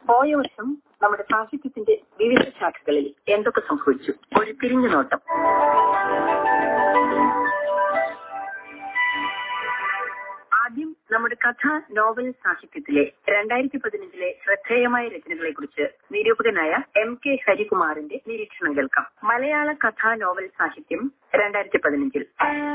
പോയ വർഷം നമ്മുടെ സാഹിത്യത്തിന്റെ വിവിധ ശാഖകളിൽ എന്തൊക്കെ സംഭവിച്ചു ഒരു തിരിഞ്ഞു നോട്ടം ആദ്യം നമ്മുടെ കഥ നോവൽ സാഹിത്യത്തിലെ രണ്ടായിരത്തി പതിനഞ്ചിലെ ശ്രദ്ധേയമായ രചനകളെ കുറിച്ച് നിരൂപകനായ എം കെ ഹരികുമാറിന്റെ നിരീക്ഷണം കേൾക്കാം മലയാള കഥാ നോവൽ സാഹിത്യം രണ്ടായിരത്തി പതിനഞ്ചിൽ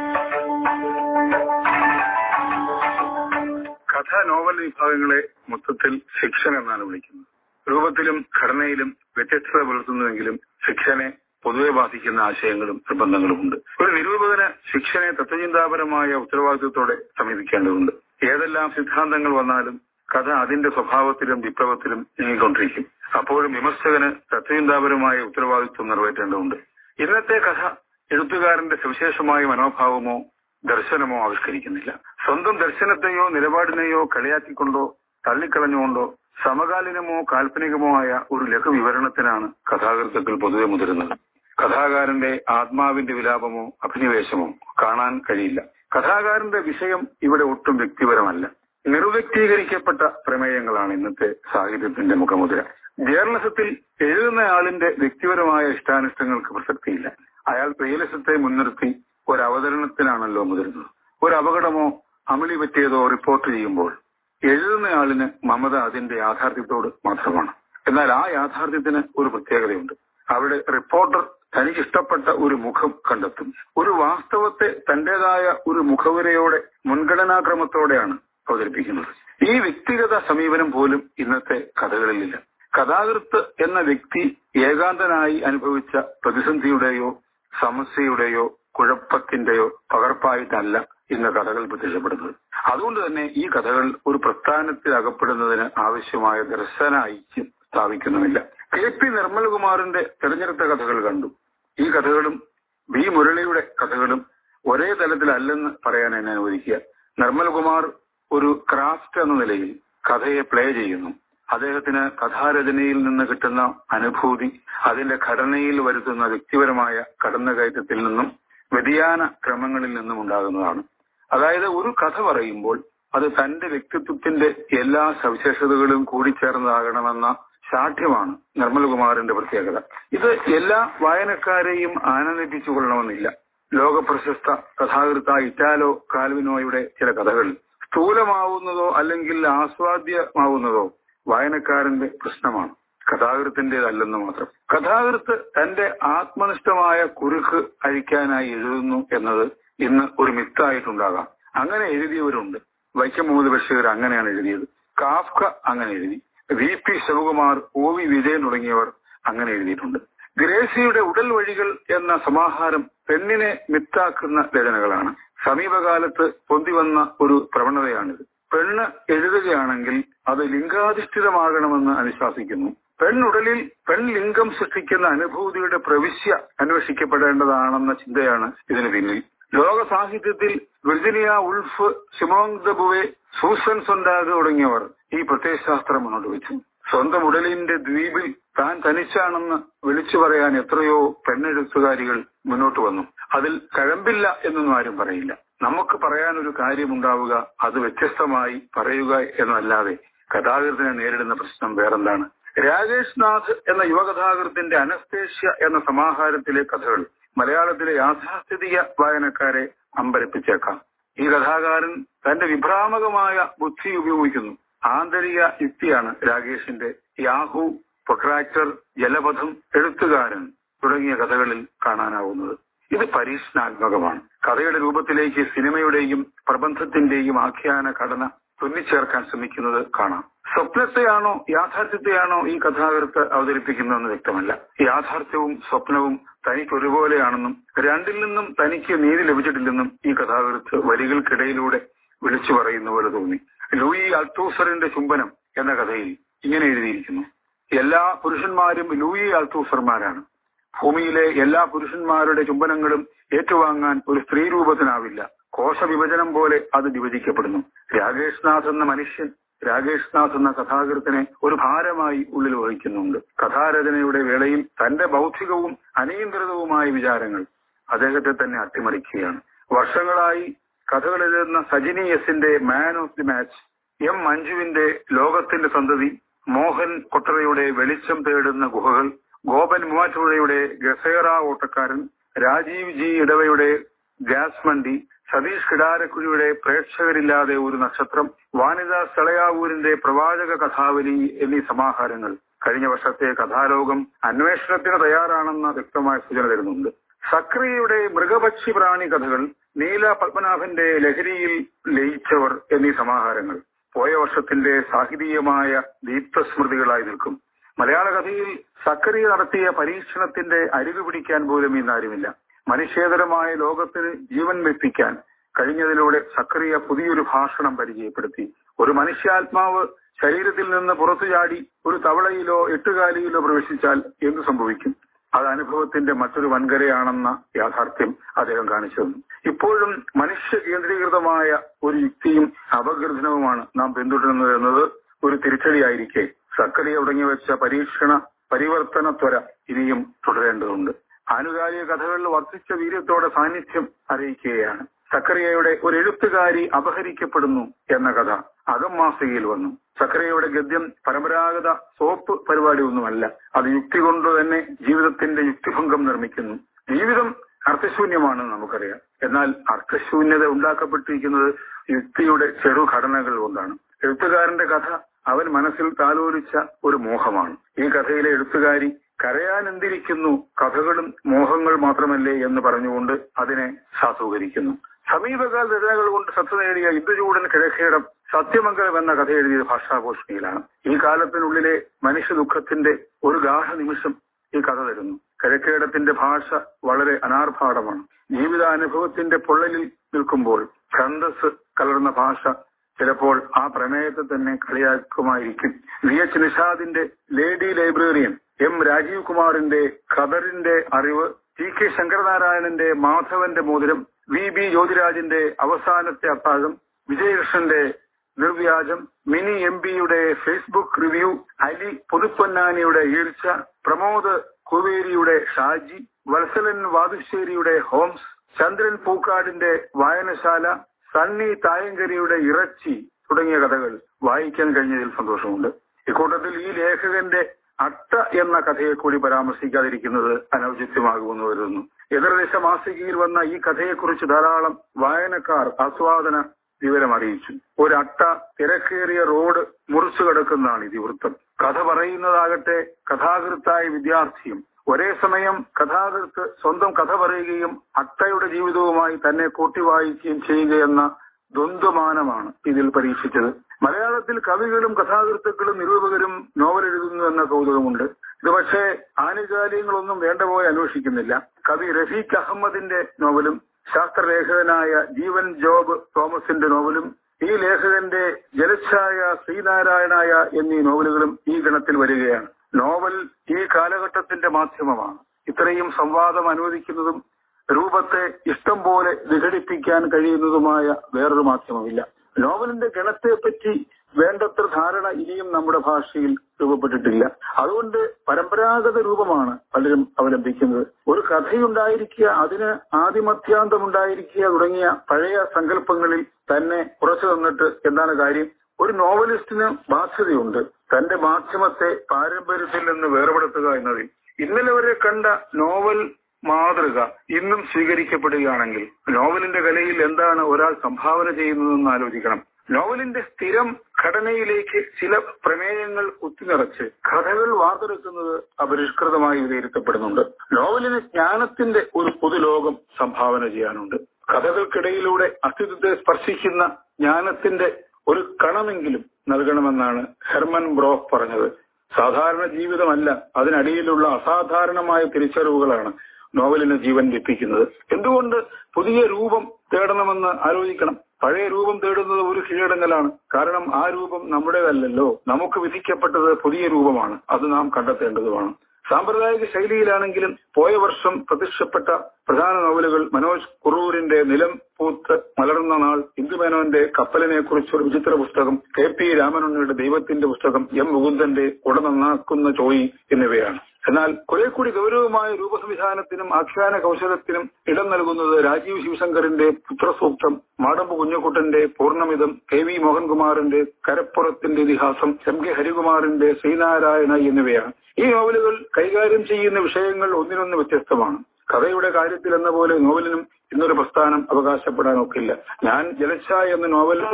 കഥ നോവൽ വിഭാഗങ്ങളെ മൊത്തത്തിൽ ഫിക്ഷൻ എന്നാണ് വിളിക്കുന്നത് രൂപത്തിലും ഘടനയിലും വ്യത്യസ്തത പുലർത്തുന്നുവെങ്കിലും ഫിക്ഷനെ പൊതുവെ ബാധിക്കുന്ന ആശയങ്ങളും നിർബന്ധങ്ങളും ഉണ്ട് ഒരു നിരൂപകന് ഫിക്ഷനെ തത്വചിന്താപരമായ ഉത്തരവാദിത്വത്തോടെ സമീപിക്കേണ്ടതുണ്ട് ഏതെല്ലാം സിദ്ധാന്തങ്ങൾ വന്നാലും കഥ അതിന്റെ സ്വഭാവത്തിലും വിപ്ലവത്തിലും നീങ്ങിക്കൊണ്ടിരിക്കും അപ്പോഴും വിമർശകന് തത്വചിന്താപരമായ ഉത്തരവാദിത്വം നിറവേറ്റേണ്ടതുണ്ട് ഇന്നത്തെ കഥ എഴുത്തുകാരന്റെ സവിശേഷമായ മനോഭാവമോ ദർശനമോ ആവിഷ്കരിക്കുന്നില്ല സ്വന്തം ദർശനത്തെയോ നിലപാടിനെയോ കളിയാക്കിക്കൊണ്ടോ തള്ളിക്കളഞ്ഞുകൊണ്ടോ സമകാലീനമോ കാൽപ്പനികമോ ആയ ഒരു ലഘു വിവരണത്തിനാണ് കഥാകൃത്തുക്കൾ പൊതുവെ മുതിരുന്നത് കഥാകാരന്റെ ആത്മാവിന്റെ വിലാപമോ അഭിനിവേശമോ കാണാൻ കഴിയില്ല കഥാകാരന്റെ വിഷയം ഇവിടെ ഒട്ടും വ്യക്തിപരമല്ല നിർവ്യക്തീകരിക്കപ്പെട്ട പ്രമേയങ്ങളാണ് ഇന്നത്തെ സാഹിത്യത്തിന്റെ മുഖമുദ്ര ജേർണലിസത്തിൽ എഴുതുന്നയാളിന്റെ വ്യക്തിപരമായ ഇഷ്ടാനിഷ്ടങ്ങൾക്ക് പ്രസക്തിയില്ല അയാൾ റിയലിസത്തെ മുൻനിർത്തി ഒരു അവതരണത്തിനാണല്ലോ മുതിരുന്നത് ഒരു അപകടമോ അമളി പറ്റിയതോ റിപ്പോർട്ട് ചെയ്യുമ്പോൾ എഴുതുന്നയാളിന് മമത അതിന്റെ യാഥാർത്ഥ്യത്തോട് മാത്രമാണ് എന്നാൽ ആ യാഥാർത്ഥ്യത്തിന് ഒരു പ്രത്യേകതയുണ്ട് അവിടെ റിപ്പോർട്ടർ തനിക്ക് ഇഷ്ടപ്പെട്ട ഒരു മുഖം കണ്ടെത്തും ഒരു വാസ്തവത്തെ തന്റേതായ ഒരു മുഖവുരയോടെ മുൻഗണനാക്രമത്തോടെയാണ് അവതരിപ്പിക്കുന്നത് ഈ വ്യക്തിഗത സമീപനം പോലും ഇന്നത്തെ കഥകളിലില്ല കഥാകൃത്ത് എന്ന വ്യക്തി ഏകാന്തനായി അനുഭവിച്ച പ്രതിസന്ധിയുടെയോ സമസ്യയുടെയോ കുഴപ്പത്തിന്റെയോ പകർപ്പായിട്ടല്ല ഇന്ന് കഥകൾ പ്രത്യക്ഷപ്പെടുന്നത് അതുകൊണ്ട് തന്നെ ഈ കഥകൾ ഒരു പ്രസ്ഥാനത്തിൽ അകപ്പെടുന്നതിന് ആവശ്യമായ ദർശന ഐക്യം സ്ഥാപിക്കുന്നുമില്ല കെ പി നിർമ്മൽകുമാറിന്റെ തെരഞ്ഞെടുത്ത കഥകൾ കണ്ടു ഈ കഥകളും ബി മുരളിയുടെ കഥകളും ഒരേ തലത്തിലല്ലെന്ന് പറയാൻ എന്നെ അനുവദിക്കുക നിർമ്മൽകുമാർ ഒരു ക്രാഫ്റ്റ് എന്ന നിലയിൽ കഥയെ പ്ലേ ചെയ്യുന്നു അദ്ദേഹത്തിന് കഥാരചനയിൽ നിന്ന് കിട്ടുന്ന അനുഭൂതി അതിന്റെ ഘടനയിൽ വരുത്തുന്ന വ്യക്തിപരമായ കടന്നുകയറ്റത്തിൽ നിന്നും വ്യതിയാന ക്രമങ്ങളിൽ നിന്നും ഉണ്ടാകുന്നതാണ് അതായത് ഒരു കഥ പറയുമ്പോൾ അത് തന്റെ വ്യക്തിത്വത്തിന്റെ എല്ലാ സവിശേഷതകളും കൂടിച്ചേർന്നതാകണമെന്ന ശാഠ്യമാണ് നിർമ്മൽകുമാറിന്റെ പ്രത്യേകത ഇത് എല്ലാ വായനക്കാരെയും ആനന്ദിപ്പിച്ചുകൊള്ളണമെന്നില്ല ലോകപ്രശസ്ത കഥാകൃത്തായ ഇറ്റാലോ കാൽവിനോയുടെ ചില കഥകൾ സ്ഥൂലമാവുന്നതോ അല്ലെങ്കിൽ ആസ്വാദ്യമാവുന്നതോ വായനക്കാരന്റെ പ്രശ്നമാണ് കഥാകൃത്തിന്റേതല്ലെന്ന് മാത്രം കഥാകൃത്ത് തന്റെ ആത്മനിഷ്ഠമായ കുരുക്ക് അഴിക്കാനായി എഴുതുന്നു എന്നത് ഇന്ന് ഒരു മിത്തായിട്ടുണ്ടാകാം അങ്ങനെ എഴുതിയവരുണ്ട് വൈക്കം മുഹമ്മദ് ബഷീർ അങ്ങനെയാണ് എഴുതിയത് കാഫ്ക അങ്ങനെ എഴുതി V P Sivakumar O V Vijayan തുടങ്ങിയവർ അങ്ങനെ എഴുതിയിട്ടുണ്ട് ഗ്രേസിയുടെ ഉടൽ വഴികൾ എന്ന സമാഹാരം പെണ്ണിനെ മിത്താക്കുന്ന രചനകളാണ് സമീപകാലത്ത് പൊന്തിവന്ന ഒരു പ്രവണതയാണിത് പെണ്ണ് എഴുതുകയാണെങ്കിൽ അത് ലിംഗാധിഷ്ഠിതമാകണമെന്ന് അനുശാസിക്കുന്നു പെണ്ണുടലിൽ പെൺലിംഗം സൃഷ്ടിക്കുന്ന അനുഭൂതിയുടെ പ്രവിശ്യ അന്വേഷിക്കപ്പെടേണ്ടതാണെന്ന ചിന്തയാണ് ഇതിന് പിന്നിൽ ലോക സാഹിത്യത്തിൽ Virginia Woolf Simone de Beauvoir Susan Sontag തുടങ്ങിയവർ ഈ പ്രത്യയശാസ്ത്രം മുന്നോട്ട് വെച്ചു സ്വന്തം ഉടലിന്റെ ദ്വീപിൽ താൻ തനിച്ചാണെന്ന് വിളിച്ചു പറയാൻ എത്രയോ പെണ്ണെഴുത്തുകാരികൾ മുന്നോട്ട് വന്നു അതിൽ കഴമ്പില്ല എന്നൊന്നും ആരും പറയില്ല നമുക്ക് പറയാനൊരു കാര്യമുണ്ടാവുക അത് വ്യത്യസ്തമായി പറയുക എന്നല്ലാതെ കഥാകൃത്തിനെ നേരിടുന്ന പ്രശ്നം വേറെന്താണ് രാജേഷ് നാഥ് എന്ന യുവകഥാകൃത്തിന്റെ അനസ്തേഷ്യ എന്ന സമാഹാരത്തിലെ കഥകൾ മലയാളത്തിലെ യാഥാസ്ഥിതിക വായനക്കാരെ അമ്പരപ്പിച്ചേക്കാം ഈ കഥാകാരൻ തന്റെ വിഭ്രാമകമായ ബുദ്ധി ഉപയോഗിക്കുന്നു ആന്തരിക യുക്തിയാണ് രാകേഷിന്റെ യാഹു പ്രൊട്രാക്ടർ ജലപഥം എഴുത്തുകാരൻ തുടങ്ങിയ കഥകളിൽ കാണാനാവുന്നത് ഇത് പരീക്ഷണാത്മകമാണ് കഥയുടെ രൂപത്തിലേക്ക് സിനിമയുടെയും പ്രബന്ധത്തിന്റെയും ആഖ്യാന ഘടന തുന്നിച്ചേർക്കാൻ ശ്രമിക്കുന്നത് കാണാം സ്വപ്നത്തെയാണോ യാഥാർത്ഥ്യത്തെയാണോ ഈ കഥാകൃത്ത് അവതരിപ്പിക്കുന്നതെന്ന് വ്യക്തമല്ല യാഥാർത്ഥ്യവും സ്വപ്നവും തനിക്ക് ഒരുപോലെയാണെന്നും രണ്ടിൽ നിന്നും തനിക്ക് നീതി ലഭിച്ചിട്ടില്ലെന്നും ഈ കഥാകൃത്ത് വരികൾക്കിടയിലൂടെ വിളിച്ചു പറയുന്ന പോലെ തോന്നി ലൂയി അൽത്തൂസറിന്റെ ചുംബനം എന്ന കഥയിൽ ഇങ്ങനെ എഴുതിയിരിക്കുന്നു എല്ലാ പുരുഷന്മാരും ലൂയി അൽത്തൂസർമാരാണ് ഭൂമിയിലെ എല്ലാ പുരുഷന്മാരുടെ ചുംബനങ്ങളും ഏറ്റുവാങ്ങാൻ ഒരു സ്ത്രീ രൂപത്തിനാവില്ല കോശവിഭജനം പോലെ അത് വിഭജിക്കപ്പെടുന്നു രാകേഷ് നാഥ് എന്ന മനുഷ്യൻ രാകേഷ് നാഥ് എന്ന കഥാകൃത്തിനെ ഒരു ഭാരമായി ഉള്ളിൽ വഹിക്കുന്നുണ്ട് കഥാരചനയുടെ വേളയിൽ തന്റെ ബൗദ്ധികവും അനിയന്ത്രിതവുമായ വിചാരങ്ങൾ അദ്ദേഹത്തെ തന്നെ അട്ടിമറിക്കുകയാണ് വർഷങ്ങളായി കഥകൾ എഴുതുന്ന സജിനി എസിന്റെ man of the match M മഞ്ജുവിന്റെ ലോകത്തിന്റെ സന്തതി മോഹൻ കൊട്ടറയുടെ വെളിച്ചം തേടുന്ന ഗുഹകൾ ഗോപൻ മൂവാറ്റുപുഴയുടെ ഗസേറ ഓട്ടക്കാരൻ രാജീവ് ജി ഇടവയുടെ ഗ്യാസ് മണ്ടി സതീഷ് കിടാരക്കുഴിയുടെ പ്രേക്ഷകരില്ലാതെ ഒരു നക്ഷത്രം വാനിത സെളയാവൂരിന്റെ പ്രവാചക കഥാവലി എന്നീ സമാഹാരങ്ങൾ കഴിഞ്ഞ വർഷത്തെ കഥാലോകം അന്വേഷണത്തിന് തയ്യാറാണെന്ന വ്യക്തമായ സൂചന തരുന്നുണ്ട് സക്രിയയുടെ മൃഗപക്ഷി പ്രാണി കഥകൾ നീല പത്മനാഭന്റെ ലഹരിയിൽ ലയിച്ചവർ എന്നീ സമാഹാരങ്ങൾ പോയ വർഷത്തിന്റെ സാഹിതീയമായ ദീപ്തസ്മൃതികളായി നിൽക്കും മലയാള കഥയിൽ സക്രിയ നടത്തിയ പരീക്ഷണത്തിന്റെ അരികു പിടിക്കാൻ പോലും ഇന്നാരുമില്ല മനുഷ്യേതരമായ ലോകത്തിന് ജീവൻ വെപ്പിക്കാൻ കഴിഞ്ഞതിലൂടെ സക്രിയ പുതിയൊരു ഭാഷണം പരിചയപ്പെടുത്തി ഒരു മനുഷ്യാത്മാവ് ശരീരത്തിൽ നിന്ന് പുറത്തു ചാടി ഒരു തവളയിലോ എട്ടുകാലിയിലോ പ്രവേശിച്ചാൽ എന്തു സംഭവിക്കും അത് അനുഭവത്തിന്റെ മറ്റൊരു വൻകരയാണെന്ന യാഥാർത്ഥ്യം അദ്ദേഹം കാണിച്ചു തന്നു ഇപ്പോഴും മനുഷ്യ കേന്ദ്രീകൃതമായ ഒരു യുക്തിയും അപഗ്രഥനവുമാണ് നാം പിന്തുടരുന്നത് എന്നത് ഒരു തിരിച്ചടിയായിരിക്കെ സക്കറിയ തുടങ്ങിവെച്ച പരീക്ഷണ പരിവർത്തന ത്വര ഇനിയും തുടരേണ്ടതുണ്ട് ആനുകാലിക കഥകളിൽ വർദ്ധിച്ച വീര്യത്തോടെ സാന്നിധ്യം അറിയിക്കുകയാണ് സക്കറിയയുടെ ഒരു എഴുത്തുകാരി അപഹരിക്കപ്പെടുന്നു എന്ന കഥ അകം മാസികയിൽ വന്നു സക്കറിയയുടെ ഗദ്യം പരമ്പരാഗത സോപ്പ് പരിപാടി ഒന്നുമല്ല അത് യുക്തി കൊണ്ട് തന്നെ ജീവിതത്തിന്റെ യുക്തിഭംഗം നിർമ്മിക്കുന്നു ജീവിതം അർത്ഥശൂന്യമാണെന്ന് നമുക്കറിയാം എന്നാൽ അർത്ഥശൂന്യത ഉണ്ടാക്കപ്പെട്ടിരിക്കുന്നത് യുക്തിയുടെ ചെറുഘടനകൾ കൊണ്ടാണ് എഴുത്തുകാരന്റെ കഥ അവൻ മനസ്സിൽ താലോലിച്ച ഒരു മോഹമാണ് ഈ കഥയിലെ എഴുത്തുകാരി കരയാൻ എന്തിരിക്കുന്നു കഥകളും മോഹങ്ങൾ മാത്രമല്ലേ എന്ന് പറഞ്ഞുകൊണ്ട് അതിനെ സാധൂകരിക്കുന്നു സമീപകാല രചനകൾ കൊണ്ട് ശ്രദ്ധ നേടിയ ഇന്ദുചൂടൻ കിഴക്കേടം സത്യമംഗലം എന്ന കഥ എഴുതിയത് ഭാഷാഭൂഷണിയിലാണ് ഈ കാലത്തിനുള്ളിലെ മനുഷ്യ ദുഃഖത്തിന്റെ ഒരു ഗാഠ നിമിഷം ഈ കഥ തരുന്നു കിഴക്കേടത്തിന്റെ ഭാഷ വളരെ അനാർഭാടമാണ് ജീവിതാനുഭവത്തിന്റെ പൊള്ളലിൽ നിൽക്കുമ്പോൾ ഛന്ദസ് കലർന്ന ഭാഷ ചിലപ്പോൾ ആ പ്രമേയത്തെ തന്നെ കളിയാക്കുമായിരിക്കും വി എച്ച് നിഷാദിന്റെ ലേഡി ലൈബ്രറിയൻ എം രാജീവ് കുമാറിന്റെ ഖദറിന്റെ അറിവ് ടി കെ ശങ്കരനാരായണന്റെ മാധവന്റെ മോതിരം വി ബി ജ്യോതിരാജിന്റെ അവസാനത്തെ അത്താഴം വിജയകൃഷ്ണന്റെ നിർവ്യാജം മിനി എം പിയുടെ ഫേസ്ബുക്ക് റിവ്യൂ അലി പുതുപ്പൊന്നാനിയുടെ ഈഴ്ച പ്രമോദ് കുവേരിയുടെ ഷാജി വത്സലൻ വാതുശ്ശേരിയുടെ ഹോംസ് ചന്ദ്രൻ പൂക്കാടിന്റെ വായനശാല സണ്ണി തായങ്കരിയുടെ ഇറച്ചി തുടങ്ങിയ കഥകൾ വായിക്കാൻ കഴിഞ്ഞതിൽ സന്തോഷമുണ്ട് ഇക്കൂട്ടത്തിൽ ഈ ലേഖകന്റെ അട്ട എന്ന കഥയെ കൂടി പരാമർശിക്കാതിരിക്കുന്നത് അനൗചിത്യമാകുമെന്ന് കരുതുന്നു എതിർദേശ മാസികയിൽ വന്ന ഈ കഥയെക്കുറിച്ച് ധാരാളം വായനക്കാർ ആസ്വാദന വിവരം അറിയിച്ചു ഒരട്ട തിരക്കേറിയ റോഡ് മുറിച്ചു കിടക്കുന്നതാണ് ഇതിവൃത്തം കഥ പറയുന്നതാകട്ടെ കഥാകൃത്തായ വിദ്യാർത്ഥിയും ഒരേ സമയം കഥാകൃത്ത് സ്വന്തം കഥ പറയുകയും അട്ടയുടെ ജീവിതവുമായി തന്നെ കൂട്ടി വായിക്കുകയും ചെയ്യുകയെന്ന ദ്വന്ദ്വമാനമാണ് ഇതിൽ പരീക്ഷിച്ചത് മലയാളത്തിൽ കവികളും കഥാകൃത്തുക്കളും നിരൂപകരും നോവൽ എഴുതുന്നു എന്ന കൗതുകമുണ്ട് ഇത് പക്ഷേ ആനുകാലികങ്ങളൊന്നും വേണ്ട പോലെ അന്വേഷിക്കുന്നില്ല കവി റഫീഖ് അഹമ്മദിന്റെ നോവലും ശാസ്ത്രലേഖകനായ ജീവൻ ജോബ് തോമസിന്റെ നോവലും ഈ ലേഖകന്റെ ജലച്ഛായ ശ്രീനാരായണായ എന്നീ നോവലുകളും ഈ ഗണത്തിൽ വരികയാണ് നോവൽ ഈ കാലഘട്ടത്തിന്റെ മാധ്യമമാണ് ഇത്രയും സംവാദം അനുവദിക്കുന്നതും രൂപത്തെ ഇഷ്ടം പോലെ വിഘടിപ്പിക്കാൻ കഴിയുന്നതുമായ വേറൊരു മാധ്യമമില്ല നോവലിന്റെ ഗണത്തെപ്പറ്റി വേണ്ടത്ര ധാരണ ഇനിയും നമ്മുടെ ഭാഷയിൽ രൂപപ്പെട്ടിട്ടില്ല അതുകൊണ്ട് പരമ്പരാഗത രൂപമാണ് പലരും അവലംബിക്കുന്നത് ഒരു കഥയുണ്ടായിരിക്കുക അതിന് ആദിമത്യാന്തമുണ്ടായിരിക്കുക തുടങ്ങിയ പഴയ സങ്കല്പങ്ങളിൽ തന്നെ ഉറച്ചു നിന്നിട്ട് എന്താണ് കാര്യം ഒരു നോവലിസ്റ്റിന് ബാധ്യതയുണ്ട് തന്റെ മാധ്യമത്തെ പാരമ്പര്യത്തിൽ നിന്ന് വേർപെടുത്തുക എന്നതിൽ ഇന്നലെ വരെ കണ്ട നോവൽ മാതൃക ഇന്നും സ്വീകരിക്കപ്പെടുകയാണെങ്കിൽ നോവലിന്റെ കലയിൽ എന്താണ് ഒരാൾ സംഭാവന ചെയ്യുന്നതെന്ന് ആലോചിക്കണം നോവലിന്റെ സ്ഥിരം ഘടനയിലേക്ക് ചില പ്രമേയങ്ങൾ കുത്തിനിറച്ച് കഥകൾ വാർത്തെടുക്കുന്നത് അപരിഷ്കൃതമായി വിലയിരുത്തപ്പെടുന്നുണ്ട് നോവലിന് ജ്ഞാനത്തിന്റെ ഒരു പൊതുലോകം സംഭാവന ചെയ്യാനുണ്ട് കഥകൾക്കിടയിലൂടെ അസ്തിത്വത്തെ സ്പർശിക്കുന്ന ജ്ഞാനത്തിന്റെ ഒരു കണമെങ്കിലും നൽകണമെന്നാണ് ഹെർമൻ ബ്രോഫ് പറഞ്ഞത് സാധാരണ ജീവിതമല്ല അതിനടിയിലുള്ള അസാധാരണമായ തിരിച്ചറിവുകളാണ് നോവലിന് ജീവൻ ലഭിക്കുന്നത് എന്തുകൊണ്ട് പുതിയ രൂപം തേടണമെന്ന് ആലോചിക്കണം പഴയ രൂപം തേടുന്നത് ഒരു കീഴടങ്ങലാണ് കാരണം ആ രൂപം നമ്മുടേതല്ലല്ലോ നമുക്ക് വിധിക്കപ്പെട്ടത് പുതിയ രൂപമാണ് അത് നാം കണ്ടെത്തേണ്ടതുമാണ് സാമ്പ്രദായിക ശൈലിയിലാണെങ്കിലും പോയ വർഷം പ്രത്യക്ഷപ്പെട്ട പ്രധാന നോവലുകൾ മനോജ് കുറൂരിന്റെ നിലം പൂത്ത് മലർന്ന നാൾ ഇന്ദുമേനോന്റെ കപ്പലിനെ കുറിച്ചൊരു വിചിത്ര പുസ്തകം കെ പി രാമനുണ്ണിയുടെ ദൈവത്തിന്റെ പുസ്തകം എം മുകുന്ദന്റെ കുട നന്നാക്കുന്ന ചോയി എന്നിവയാണ് എന്നാൽ കുറെ കൂടി ഗൗരവമായ രൂപസംവിധാനത്തിനും ആഖ്യാന കൗശലത്തിനും ഇടം നൽകുന്നത് രാജീവ് ശിവശങ്കറിന്റെ പുത്രസൂക്തം മാടമ്പ് കുഞ്ഞക്കുട്ടന്റെ പൂർണ്ണമിതം കെ വി മോഹൻകുമാറിന്റെ കരപ്പുറത്തിന്റെ ഇതിഹാസം എം കെ ഹരികുമാറിന്റെ ശ്രീനാരായണ എന്നിവയാണ് ഈ നോവലുകൾ കൈകാര്യം ചെയ്യുന്ന വിഷയങ്ങൾ ഒന്നിനൊന്ന് വ്യത്യസ്തമാണ് കഥയുടെ കാര്യത്തിൽ എന്ന പോലെ നോവലിനും ഇന്നൊരു പ്രസ്ഥാനം അവകാശപ്പെടാൻ ഒക്കില്ല ഞാൻ ജലച്ഛ എന്ന നോവൽ